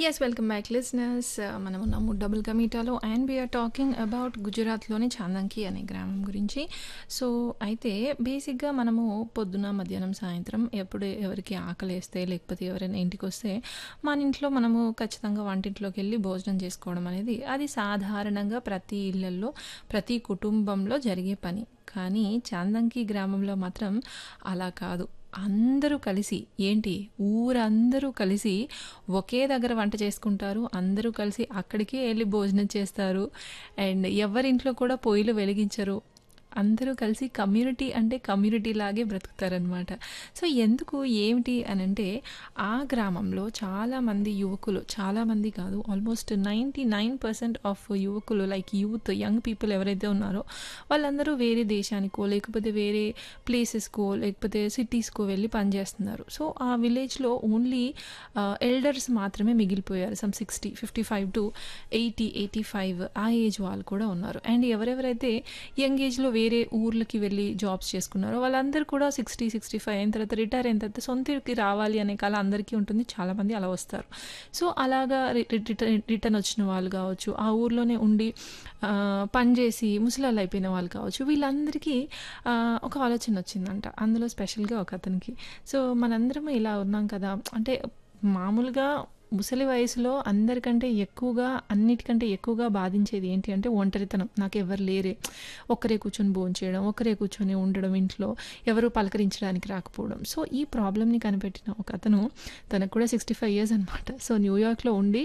yes welcome back listeners మనం ఉన్నాము double కమీటాలో అండ్ వీఆర్ టాకింగ్ అబౌట్ గుజరాత్లోని చాందంకి అనే గ్రామం గురించి సో అయితే బేసిక్గా మనము పొద్దున మధ్యాహ్నం సాయంత్రం ఎప్పుడు ఎవరికి ఆకలి వేస్తే లేకపోతే ఎవరైనా ఇంటికి వస్తే మన ఇంట్లో మనము ఖచ్చితంగా వంటింట్లోకి వెళ్ళి భోజనం చేసుకోవడం అనేది అది సాధారణంగా ప్రతి ఇళ్లలో ప్రతి కుటుంబంలో జరిగే పని కానీ చాందంకి గ్రామంలో మాత్రం అలా కాదు అందరూ కలిసి ఏంటి ఊరందరూ కలిసి ఒకే దగ్గర వంట చేసుకుంటారు అందరూ కలిసి అక్కడికే వెళ్ళి భోజనం చేస్తారు అండ్ ఎవరింట్లో కూడా పొయ్యిలు వెలిగించరు అందరూ కలిసి కమ్యూనిటీ అంటే కమ్యూనిటీ లాగే బ్రతుకుతారనమాట సో ఎందుకు ఏమిటి అని అంటే ఆ గ్రామంలో చాలామంది యువకులు చాలామంది కాదు almost ninety nine percent of యువకులు లైక్ యూత్ యంగ్ పీపుల్ ఎవరైతే ఉన్నారో వాళ్ళందరూ వేరే దేశానికో లేకపోతే వేరే ప్లేసెస్కో లేకపోతే సిటీస్కో వెళ్ళి పనిచేస్తున్నారు సో ఆ విలేజ్లో ఓన్లీ ఎల్డర్స్ మాత్రమే మిగిలిపోయారు some sixty fifty five to eighty eighty five ఆ ఏజ్ వాళ్ళు కూడా ఉన్నారు అండ్ ఎవరెవరైతే యంగ్ ఏజ్లో వేరే ఊర్లకి వెళ్ళి జాబ్స్ చేసుకున్నారో వాళ్ళందరూ కూడా సిక్స్టీ సిక్స్టీ ఫైవ్ అయిన తర్వాత రిటైర్ అయిన తర్వాత సొంతకి రావాలి అనే కళ అందరికీ ఉంటుంది చాలామంది అలా వస్తారు సో అలాగా రిటర్న్ వచ్చిన వాళ్ళు కావచ్చు ఆ ఊర్లోనే ఉండి పని చేసి ముసలాళ్ళు అయిపోయిన వాళ్ళు కావచ్చు వీళ్ళందరికీ ఒక ఆలోచన వచ్చిందంట అందులో స్పెషల్గా ఒక అతనికి సో మనందరం ఇలా ఉన్నాం కదా అంటే మామూలుగా ముసలి వయసులో అందరికంటే ఎక్కువగా అన్నిటికంటే ఎక్కువగా బాధించేది ఏంటి అంటే ఒంటరితనం నాకు ఎవరు లేరే ఒక్కరే కూర్చొని భోజనం చేయడం ఒకరే కూర్చొని ఉండడం ఇంట్లో ఎవరు పలకరించడానికి రాకపోవడం సో ఈ ప్రాబ్లమ్ని కనిపెట్టిన ఒక అతను తనకు కూడా సిక్స్టీ ఫైవ్ ఇయర్స్ అనమాట సో న్యూయార్క్లో ఉండి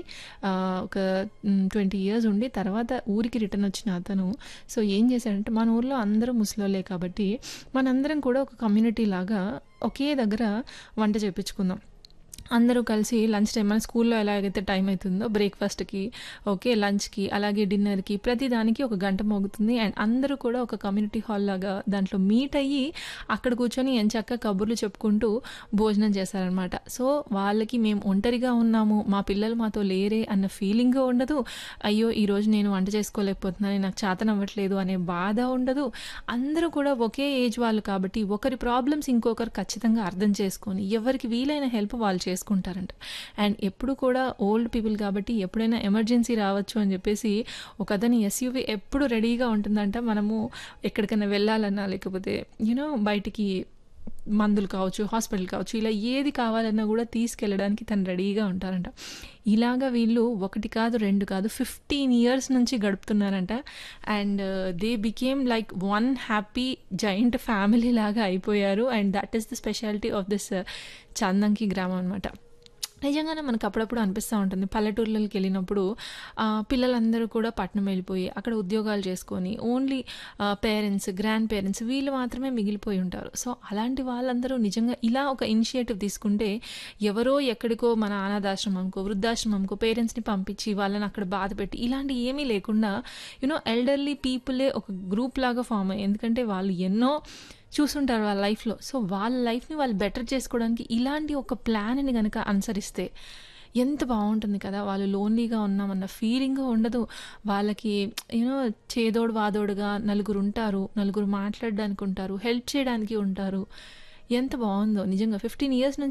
ఒక ట్వంటీ ఇయర్స్ ఉండి తర్వాత ఊరికి రిటర్న్ వచ్చిన అతను సో ఏం చేశాడంటే మన ఊర్లో అందరూ ముసలోళ్ళే కాబట్టి మనందరం కూడా ఒక కమ్యూనిటీ లాగా ఒకే దగ్గర వంట చేయించుకుందాం అందరూ కలిసి లంచ్ టైం మన స్కూల్లో ఎలాగైతే టైం అవుతుందో బ్రేక్ఫాస్ట్కి ఓకే లంచ్కి అలాగే డిన్నర్కి ప్రతి దానికి ఒక గంట మోగుతుంది అండ్ అందరూ కూడా ఒక కమ్యూనిటీ హాల్ లాగా దాంట్లో మీట్ అయ్యి అక్కడ కూర్చొని ఎంచక్క కబుర్లు చెప్పుకుంటూ భోజనం చేశారనమాట సో వాళ్ళకి మేము ఒంటరిగా ఉన్నాము మా పిల్లలు మాతో లేరే అన్న ఫీలింగ్ ఉండదు అయ్యో ఈరోజు నేను వంట చేసుకోలేకపోతున్నాను నాకు చేతన అవ్వట్లేదు అనే బాధ ఉండదు అందరూ కూడా ఒకే ఏజ్ వాళ్ళు కాబట్టి ఒకరి ప్రాబ్లమ్స్ ఇంకొకరు ఖచ్చితంగా అర్థం చేసుకొని ఎవరికి వీలైన హెల్ప్ వాళ్ళు చేసుకుంటారంట అండ్ ఎప్పుడు కూడా ఓల్డ్ పీపుల్ కాబట్టి ఎప్పుడైనా ఎమర్జెన్సీ రావచ్చు అని చెప్పేసి ఒక అతని ఎస్యూవి ఎప్పుడు రెడీగా ఉంటుందంట మనము ఎక్కడికైనా వెళ్ళాలన్నా లేకపోతే యూనో బయటికి మందులు కావచ్చు హాస్పిటల్ కావచ్చు ఇలా ఏది కావాలన్నా కూడా తీసుకెళ్ళడానికి తను రెడీగా ఉంటారంట ఇలాగా వీళ్ళు ఒకటి కాదు రెండు కాదు ఫిఫ్టీన్ ఇయర్స్ నుంచి గడుపుతున్నారంట and they became like one happy joint family లాగా అయిపోయారు and that is the speciality of this Chandanki గ్రామం అనమాట నిజంగానే మనకు అప్పుడప్పుడు అనిపిస్తూ ఉంటుంది పల్లెటూర్లకి వెళ్ళినప్పుడు పిల్లలందరూ కూడా పట్టణం వెళ్ళిపోయి అక్కడ ఉద్యోగాలు చేసుకొని ఓన్లీ పేరెంట్స్ గ్రాండ్ పేరెంట్స్ వీళ్ళు మాత్రమే మిగిలిపోయి ఉంటారు సో అలాంటి వాళ్ళందరూ నిజంగా ఇలా ఒక ఇనిషియేటివ్ తీసుకుంటే ఎవరో ఎక్కడికో మన అనాథాశ్రమంకో వృద్ధాశ్రమంకో పేరెంట్స్ని పంపించి వాళ్ళని అక్కడ బాధ పెట్టి ఇలాంటి ఏమీ లేకుండా యూనో ఎల్డర్లీ పీపులే ఒక గ్రూప్ లాగా ఫామ్ అయ్యి ఎందుకంటే వాళ్ళు ఎన్నో చూసుంటారు వాళ్ళ లైఫ్లో సో వాళ్ళ లైఫ్ని వాళ్ళు బెటర్ చేసుకోవడానికి ఇలాంటి ఒక ప్లాన్ని కనుక అనుసరిస్తే ఎంత బాగుంటుంది కదా వాళ్ళు లోన్లీగా ఉన్నామన్న ఫీలింగ్ ఉండదు వాళ్ళకి యూనో చేదోడు వాదోడుగా నలుగురు ఉంటారు నలుగురు మాట్లాడడానికి ఉంటారు హెల్ప్ చేయడానికి ఉంటారు ఎంత బాగుందో నిజంగా ఫిఫ్టీన్ ఇయర్స్ నుంచి